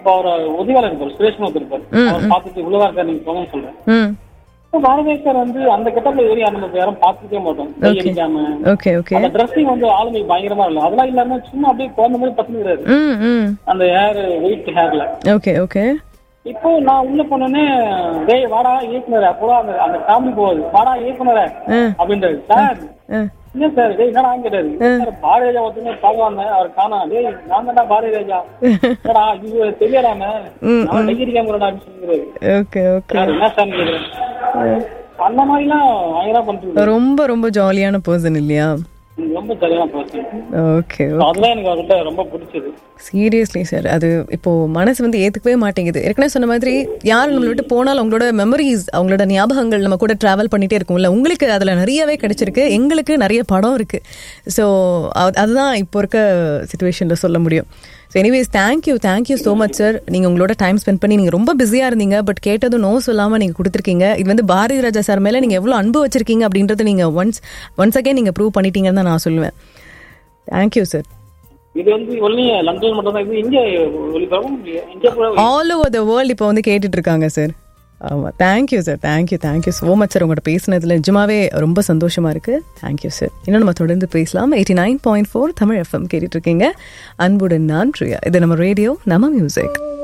அப்ப அவர் உதவியாளர் இருப்பார் சுரேஷ்னு ஒருத்தர் இருப்பார் அவர் பார்த்துட்டு இவ்வளவுதான் இருக்கா நீங்க போங்கன்னு சொல்றேன் ம் இப்ப பாரதேசர் வந்து அந்த கெட்டப்ல ஏறி அந்த நம்ம யாரும் பார்த்துக்கவே மாட்டோம் கை அடிக்காம ஓகே ஓகே அந்த ட்ரெஸ்ஸிங் வந்து ஆளுமை பயங்கரமா இல்லை அதெல்லாம் இல்லாம சும்மா அப்படியே குழந்தை மாதிரி பத்துக்கிறாரு ம் ம் அந்த ஹேர் ஒயிட் ஹேர்ல ஓகே ஓகே இப்போ நான் உள்ள போனோடனே டேய் வாடா இயக்குனர் அப்போ அந்த அந்த காமெடி போகுது வாடா இயக்குனர் ஆ அப்படின்றாரு சார் ஆ இல்ல சார் டேய் என்னடா கேட்டாரு சார் பாரதிராஜா ஒருத்தங்க பார்க்க வந்தேன் அவர் காணா டேய் நான் தான்டா பாரதிராஜா என்னடா இது தெரியாதாம நான் டிகிரி கேமரா அப்படின்னு சொல்லிக்கிறாரு ஓகே ஓகே சார் என்ன சார் கேக்குறேன் அந்த மாதிரிலாம் பயங்கரமா பண்ணிட்டு ரொம்ப ரொம்ப ஜாலியான பர்சன் இல்லையா ரொம்ப சரியான பர்சன் ஓகே அதெல்லாம் எனக்கு அவர்கிட்ட ரொம்ப பிடிச்சது சீரியஸ்லி சார் அது இப்போ மனசு வந்து ஏத்துக்கவே மாட்டேங்குது ஏற்கனவே சொன்ன மாதிரி யார் நம்மளை விட்டு போனாலும் அவங்களோட மெமரிஸ் அவங்களோட ஞாபகங்கள் நம்ம கூட டிராவல் பண்ணிட்டே இருக்கும்ல உங்களுக்கு அதுல நிறையவே கிடைச்சிருக்கு எங்களுக்கு நிறைய படம் இருக்கு ஸோ அதுதான் இப்போ இருக்க சுச்சுவேஷன்ல சொல்ல முடியும் so anyways thank you thank you so much sir நீங்கள் உங்களோட டைம் ஸ்பெண்ட் பண்ணி நீங்கள் ரொம்ப பிஸியாக இருந்தீங்க பட் கேட்டதும் நோ சொல்லாமல் நீங்கள் கொடுத்துருக்கீங்க இது வந்து பாரதி ராஜா சார் மேலே நீங்கள் எவ்வளோ அன்பு வச்சிருக்கீங்க அப்படின்றத நீங்கள் ஒன்ஸ் ஒன்ஸ் அகேன் நீங்கள் ப்ரூவ் பண்ணிட்டீங்கன்னு தான் நான் சொல்லுவேன் தேங்க்யூ சார் இது வந்து ஒன்லி லண்டன் மட்டும் தான் இது இங்க ஒளிபரப்பும் இங்க கூட ஆல் ஓவர் த வேர்ல்டு இப்போ வந்து கேட்டுட்டு இருக்காங்க சார் ஆமாம் thank you sir thank you thank you so much sir உங்கள்கிட்ட பேசினதுல நிஜமாவே ரொம்ப சந்தோஷமா இருக்கு தேங்க்யூ சார் இன்னும் நம்ம தொடர்ந்து பேசலாம் eighty nine point four Tamil FM கேட்டுட்டு இருக்கீங்க அன்புடன் நான் பிரியா இது நம்ம ரேடியோ நம்ம மியூசிக்